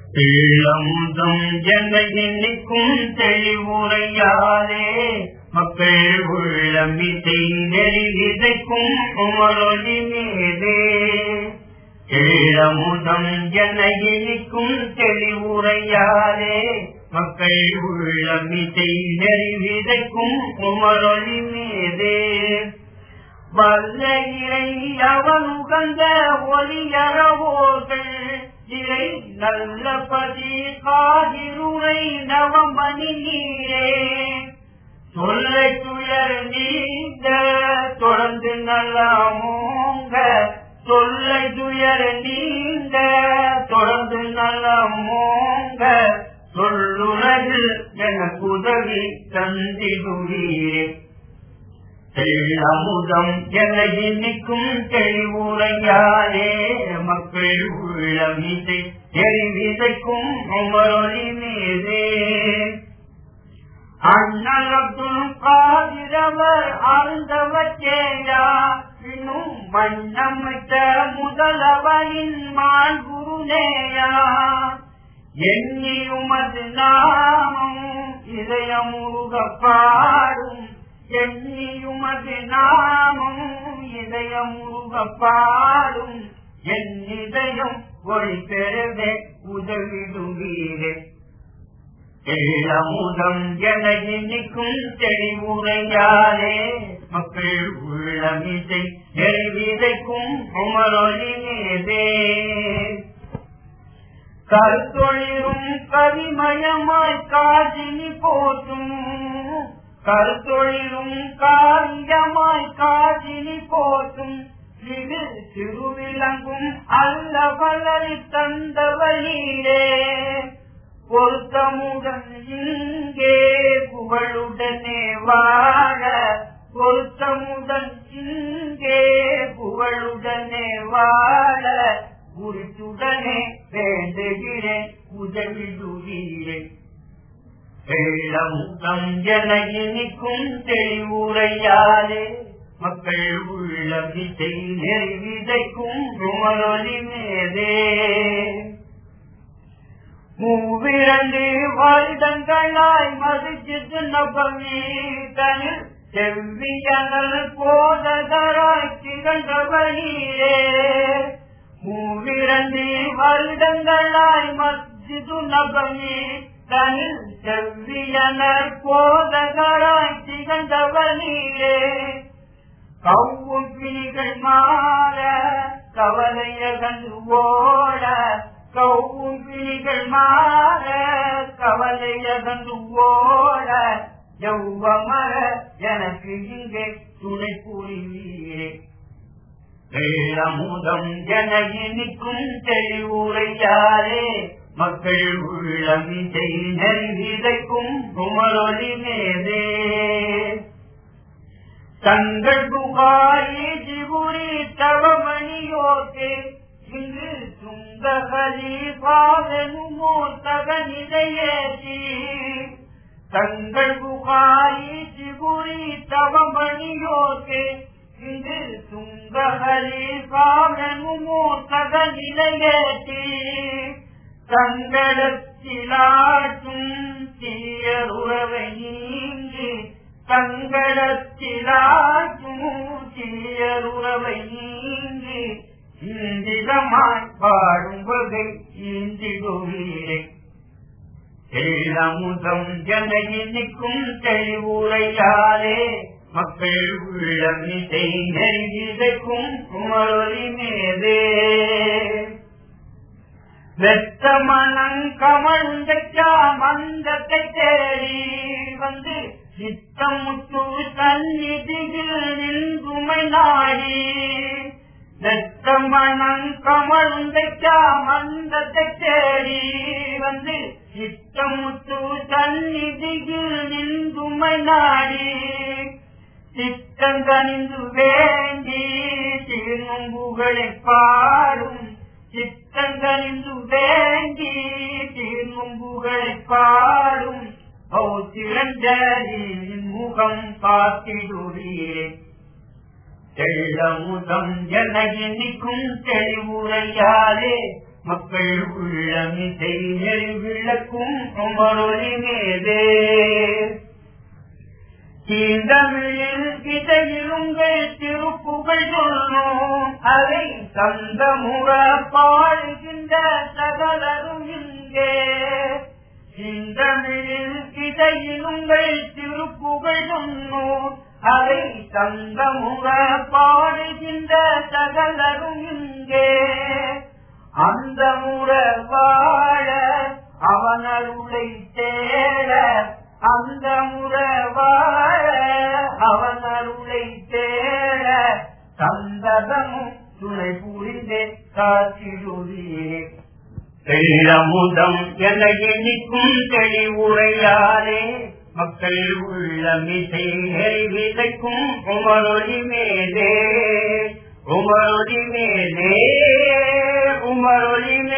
இளமுதம் என எண்ணிக்கும் தெளிவுரையாரே மக்கள் உள்ளமிசை நெறி விதைக்கும் உமரொலி மீதே இளமுதம் என இனிக்கும் தெளிவுரையாரே மக்கள் உள்ளமிசை நெறி விதைக்கும் உமரொலி மீதே வல்ல இறை அவன் உகந்த ஒளியறவோர்கள் இறை நல்ல பதி காதிருரை நவமணி நீரே சொல்லை துயர் நீங்க தொடர்ந்து நலமோங்க சொல்லை துயர் நீங்க தொடர்ந்து நலமோங்க சொல்லுலகில் எனக்கு உதவி தந்திடுவீரே அமுதம் என இன்னிக்கும் தெளிவுரையாரே மக்கள் உள்ளமிசை எரிவிதைக்கும் உமரொலி மீதே அண்ணல் அப்துல் காதிரவர் ஆழ்ந்தவச்சேயா இன்னும் மன்னமிட்ட முதலவனின் மான் குருநேயா எண்ணியுமது நாமம் இதயமுருக பாடும் எண்ணியுமது நாமம் இதயமுருக பாடும் என் இதயம் ஒளி பெறவே உதவிடுவீரே ஏழமுதம் என இன்னிக்கும் தெளிவுரையாரே மக்கள் உள்ளமிசை நெறிவிதைக்கும் உமரொலி மீதே கருத்தொழிரும் கவிமயமாய் காஜினி போற்றும் கருத்தொழிலும் காரியமாய் காஜினி போற்றும் இது திருவிலங்கும் அல்ல வளரி தந்தவழியே பொருத்தமுடன் இங்கே புகழுடனே வாழ பொருத்தமுடன் இங்கே புகழுடனே வாழ குறித்துடனே வேண்டுகிறேன் உதவிடுகிறேன் வெள்ளமுகம் என இனிக்கும் தெளிவுரையாலே மக்கள் உள்ள விதை நெறி விதைக்கும் உமரொலி மேதே மூவிரண்டு வருடங்களாய் மதிச்சிட்டு நபமீதனில் செவ்வியனல் போதகராய் திகழ்ந்தவனீரே மூவிரண்டு வருடங்களாய் மஸ்ஜிது நபமீ தனில் செவ்வியனர் போதகராய் திகழ்ந்தவனீரே கவ்வும் பிணிகள் மாற கவலையகன் ஓட கவ்வும் பிணிகள் மாற கவலையகன் ஓட எவ்வமர எனக்கு இங்கே துணை புரிவீரே வேளமுதம் என இனிக்கும் தெளிவுரையாரே மக்கள் உள்ளமிசை நெறிவிதைக்கும் குமரொலி மேதே தங்கள் புகாரி ஜிபுரி தவமணியோக்கே இங்கு சுந்தகலி பாதனுமோ தகனிதையேசி தங்கள் புகாரி ஜிபுரி தவமணியோக்கே இங்கு சுந்தகலி பாதனுமோ தகனிலையேசி தங்களத்திலாட்டும் தீயருறவை நீங்கி தங்களத்திலாட்டும் தீயருறவை நீங்கி இந்திதமாய் பாடும் வகை இந்திடுவீரே ஏழமுதம் ஜன இன்னிக்கும் தெளிவுரையாலே மக்கள் உள்ளமிசை நெறிவிதைக்கும் குமரொலி மேதே வெத்தமனங் கமழ்ந்தா மந்தத்தை தேடி வந்து சித்தமுத்து சந்நிதியில் நின்றுமை நாடி வெத்தமனங் கமழ்ந்தா மந்தத்தை தேடி வந்து சித்தமுத்து சந்நிதியில் நின்றுமை நாடி சித்தங்கனிந்து வேண்டி திரும்புகளை பாடும் சித்தங்கனிந்து வேண்டி திரும்புகளை பாடும் பௌத்திரஞ்சலின் முகம் பார்த்திடுவீரே தெள்ளமுதம் என எண்ணிக்கும் தெளிவுரையாலே மக்கள் உள்ளமிசை நெறி விளக்கும் உமரொலி மேதே தீந்தமிழில் இசையிலுங்கள் திருப்புகள் சொன்னோம் அதை சந்தமுற பாடுகின்ற சகலரும் இங்கே தீந்தமிழில் இசையிலுங்கள் திருப்புகள் சொன்னோம் அதை சந்தமுற பாடுகின்ற சகலரும் இங்கே அந்த முற வாழ அவன் அருளை தேட அந்த முற வாழ அவன் அருளை தேட சந்ததமும் துணை புரிந்தே காத்திடுவீரே தெளிரமுதம் என எண்ணிக்கும் தெளிவுரையாரே மக்கள் உள்ளமிசை நெறி விதைக்கும் உமரொலி மேலே உமரொலி மேலே உமரொலி